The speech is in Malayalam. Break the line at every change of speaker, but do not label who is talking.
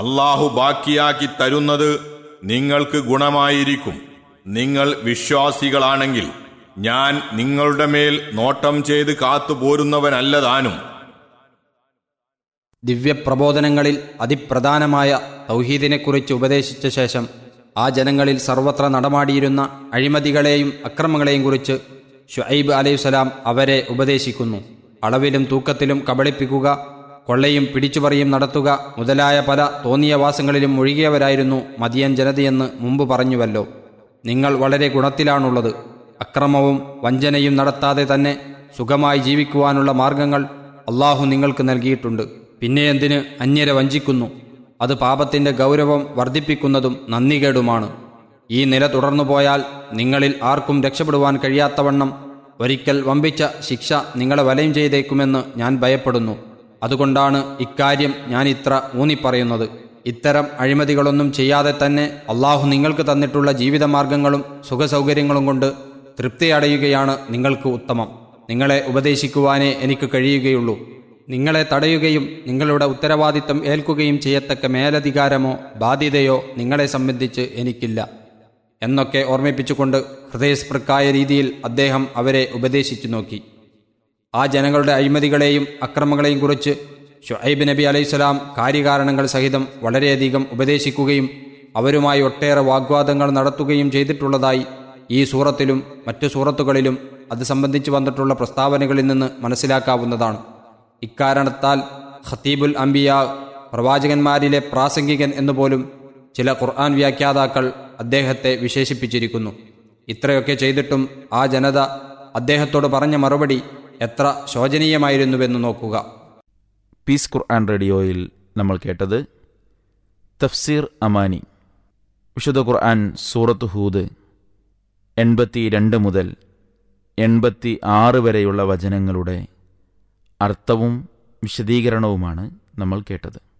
അള്ളാഹു ബാക്കിയാക്കി തരുന്നത് നിങ്ങൾക്ക് ഗുണമായിരിക്കും നിങ്ങൾ വിശ്വാസികളാണെങ്കിൽ ഞാൻ നിങ്ങളുടെ മേൽ നോട്ടം ചെയ്ത് കാത്തുപോരുന്നവനല്ലതാനും
ദിവ്യപ്രബോധനങ്ങളിൽ അതിപ്രധാനമായ തൗഹീദിനെക്കുറിച്ച് ഉപദേശിച്ച ശേഷം ആ ജനങ്ങളിൽ സർവത്ര നടമാടിയിരുന്ന അഴിമതികളെയും അക്രമങ്ങളെയും കുറിച്ച് ഷുഐബ് അലൈഹിസ്സലാം അവരെ ഉപദേശിക്കുന്നു അളവിലും തൂക്കത്തിലും കബളിപ്പിക്കുക കൊള്ളയും പിടിച്ചുപറിയും നടത്തുക മുതലായ പല തോന്നിയ വാസങ്ങളിലും മുഴുകിയവരായിരുന്നു മദിയൻ ജനതയെന്ന് മുമ്പ് പറഞ്ഞുവല്ലോ നിങ്ങൾ വളരെ ഗുണത്തിലാണുള്ളത് അക്രമവും വഞ്ചനയും നടത്താതെ തന്നെ സുഖമായി ജീവിക്കുവാനുള്ള മാർഗങ്ങൾ അള്ളാഹു നിങ്ങൾക്ക് നൽകിയിട്ടുണ്ട് പിന്നെ എന്തിന് അന്യരെ വഞ്ചിക്കുന്നു അത് പാപത്തിന്റെ ഗൗരവം വർദ്ധിപ്പിക്കുന്നതും നന്ദികേടുമാണ് ഈ നില തുടർന്നു പോയാൽ നിങ്ങളിൽ ആർക്കും രക്ഷപ്പെടുവാൻ കഴിയാത്തവണ്ണം ഒരിക്കൽ വമ്പിച്ച ശിക്ഷ നിങ്ങളെ വലയം ചെയ്തേക്കുമെന്ന് ഞാൻ ഭയപ്പെടുന്നു അതുകൊണ്ടാണ് ഇക്കാര്യം ഞാൻ ഇത്ര ഊന്നിപ്പറയുന്നത് ഇത്തരം അഴിമതികളൊന്നും ചെയ്യാതെ തന്നെ അള്ളാഹു നിങ്ങൾക്ക് തന്നിട്ടുള്ള ജീവിതമാർഗങ്ങളും സുഖസൗകര്യങ്ങളും കൊണ്ട് തൃപ്തിയടയുകയാണ് നിങ്ങൾക്ക് ഉത്തമം നിങ്ങളെ ഉപദേശിക്കുവാനേ എനിക്ക് കഴിയുകയുള്ളൂ നിങ്ങളെ തടയുകയും നിങ്ങളുടെ ഉത്തരവാദിത്തം ഏൽക്കുകയും ചെയ്യത്തക്ക മേലധികാരമോ ബാധ്യതയോ നിങ്ങളെ സംബന്ധിച്ച് എനിക്കില്ല എന്നൊക്കെ ഓർമ്മിപ്പിച്ചുകൊണ്ട് ഹൃദയസ്പൃക്കായ രീതിയിൽ അദ്ദേഹം അവരെ ഉപദേശിച്ചു നോക്കി ആ ജനങ്ങളുടെ അഴിമതികളെയും അക്രമങ്ങളെയും കുറിച്ച് ഷുഐബ് നബി അലൈഹിസ്സലാം കാര്യകാരണങ്ങൾ സഹിതം വളരെയധികം ഉപദേശിക്കുകയും അവരുമായി ഒട്ടേറെ വാഗ്വാദങ്ങൾ നടത്തുകയും ചെയ്തിട്ടുള്ളതായി ഈ സൂറത്തിലും മറ്റു സൂറത്തുകളിലും അത് സംബന്ധിച്ച് വന്നിട്ടുള്ള പ്രസ്താവനകളിൽ നിന്ന് മനസ്സിലാക്കാവുന്നതാണ് ഇക്കാരണത്താൽ ഖത്തീബുൽ അംബിയ പ്രവാചകന്മാരിലെ പ്രാസംഗികൻ എന്നുപോലും ചില ഖുർആൻ വ്യാഖ്യാതാക്കൾ അദ്ദേഹത്തെ വിശേഷിപ്പിച്ചിരിക്കുന്നു ഇത്രയൊക്കെ ചെയ്തിട്ടും ആ ജനത അദ്ദേഹത്തോട് പറഞ്ഞ മറുപടി എത്ര ശോചനീയമായിരുന്നുവെന്ന് നോക്കുക
പീസ് ഖുർആൻ റേഡിയോയിൽ നമ്മൾ കേട്ടത് തഫ്സീർ അമാനി വിശുദ്ധ ഖുർആൻ സൂറത്ത് ഹൂദ് എൺപത്തി രണ്ട് മുതൽ എൺപത്തി ആറ് വരെയുള്ള വചനങ്ങളുടെ അർത്ഥവും വിശദീകരണവുമാണ് നമ്മൾ കേട്ടത്